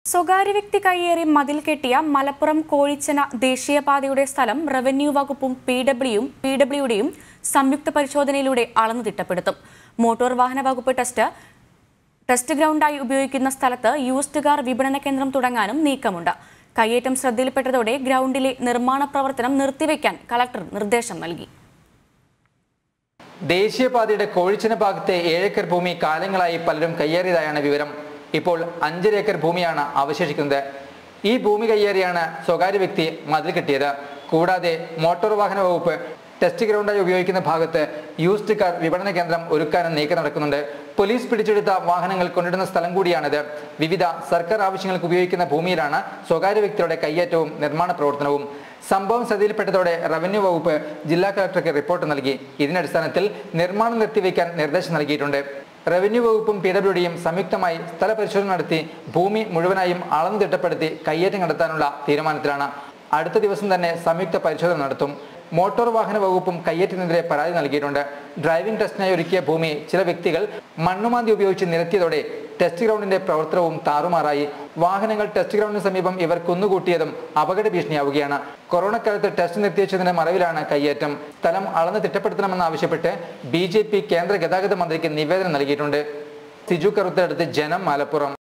സ്വകാര്യ വ്യക്തി കയ്യേറി മതിൽ കെട്ടിയ മലപ്പുറം കോഴിച്ചന ദേശീയപാതയുടെ സ്ഥലം റവന്യൂ വകുപ്പും പി ഡബ്ല്യുയും പി ഡബ്ല്യുയുടെയും സംയുക്ത പരിശോധനയിലൂടെ അളന്നു തിട്ടപ്പെടുത്തും മോട്ടോർ വാഹന വകുപ്പ് ടെസ്റ്റ് ടെസ്റ്റ് ഗ്രൗണ്ടായി ഉപയോഗിക്കുന്ന സ്ഥലത്ത് യൂസ്ഡ് കാർ വിപണന കേന്ദ്രം തുടങ്ങാനും നീക്കമുണ്ട് കയ്യേറ്റം ശ്രദ്ധയിൽപ്പെട്ടതോടെ ഗ്രൗണ്ടിലെ നിർമ്മാണ പ്രവർത്തനം നിർത്തിവെക്കാൻ കളക്ടർ നിർദ്ദേശം നൽകി ദേശീയപാതയുടെ കോഴിച്ചന ഭാഗത്തെ ഏഴേക്കർ ഭൂമി കാലങ്ങളായി പലരും കയ്യേറിയതായാണ് വിവരം ഇപ്പോൾ അഞ്ചര ഏക്കർ ഭൂമിയാണ് അവശേഷിക്കുന്നത് ഈ ഭൂമി കയ്യേറിയാണ് സ്വകാര്യ വ്യക്തി മതിൽ കെട്ടിയത് കൂടാതെ മോട്ടോർ വാഹന വകുപ്പ് ടെസ്റ്റ് ഗ്രൗണ്ടായി ഉപയോഗിക്കുന്ന ഭാഗത്ത് യൂസ്ഡ് കാർ വിപണന കേന്ദ്രം ഒരുക്കാനും നീക്കം നടക്കുന്നുണ്ട് പോലീസ് പിടിച്ചെടുത്ത വാഹനങ്ങൾ കൊണ്ടിടുന്ന സ്ഥലം കൂടിയാണിത് വിവിധ സർക്കാർ ആവശ്യങ്ങൾക്ക് ഉപയോഗിക്കുന്ന ഭൂമിയിലാണ് സ്വകാര്യ വ്യക്തിയുടെ കയ്യേറ്റവും നിർമ്മാണ പ്രവർത്തനവും സംഭവം ശ്രദ്ധയിൽപ്പെട്ടതോടെ റവന്യൂ വകുപ്പ് ജില്ലാ കളക്ടർക്ക് റിപ്പോർട്ട് നൽകി ഇതിന്റെ അടിസ്ഥാനത്തിൽ നിർമ്മാണം നിർത്തിവെക്കാൻ നിർദ്ദേശം നൽകിയിട്ടുണ്ട് റവന്യൂ വകുപ്പും പി ഡബ്ല്യുഡിയും സംയുക്തമായി സ്ഥല പരിശോധന നടത്തി ഭൂമി മുഴുവനായും അളന്നു തിട്ടപ്പെടുത്തി കയ്യേറ്റം നടത്താനുള്ള തീരുമാനത്തിലാണ് അടുത്ത ദിവസം തന്നെ സംയുക്ത പരിശോധന നടത്തും മോട്ടോർ വാഹന വകുപ്പും കയ്യേറ്റത്തിനെതിരെ പരാതി നൽകിയിട്ടുണ്ട് ഡ്രൈവിംഗ് ടെസ്റ്റിനായി ഒരുക്കിയ ഭൂമി ചില വ്യക്തികൾ മണ്ണുമാന്തി ഉപയോഗിച്ച് നിരത്തിയതോടെ ടെസ്റ്റ് ഗ്രൗണ്ടിന്റെ പ്രവർത്തനവും താറുമാറായി വാഹനങ്ങൾ ടെസ്റ്റ് ഗ്രൗണ്ടിന് സമീപം ഇവർ കുന്നുകൂട്ടിയതും അപകട ഭീഷണിയാവുകയാണ് കൊറോണ കാലത്ത് ടെസ്റ്റ് നിർത്തിവെച്ചതിന്റെ മറവിലാണ് കയ്യേറ്റം സ്ഥലം അളന്ന് തിട്ടപ്പെടുത്തണമെന്നാവശ്യപ്പെട്ട് ബി ജെ പി കേന്ദ്ര ഗതാഗത മന്ത്രിക്ക് നിവേദനം നൽകിയിട്ടുണ്ട് സിജു കറുത്തടുത്ത് ജനം മലപ്പുറം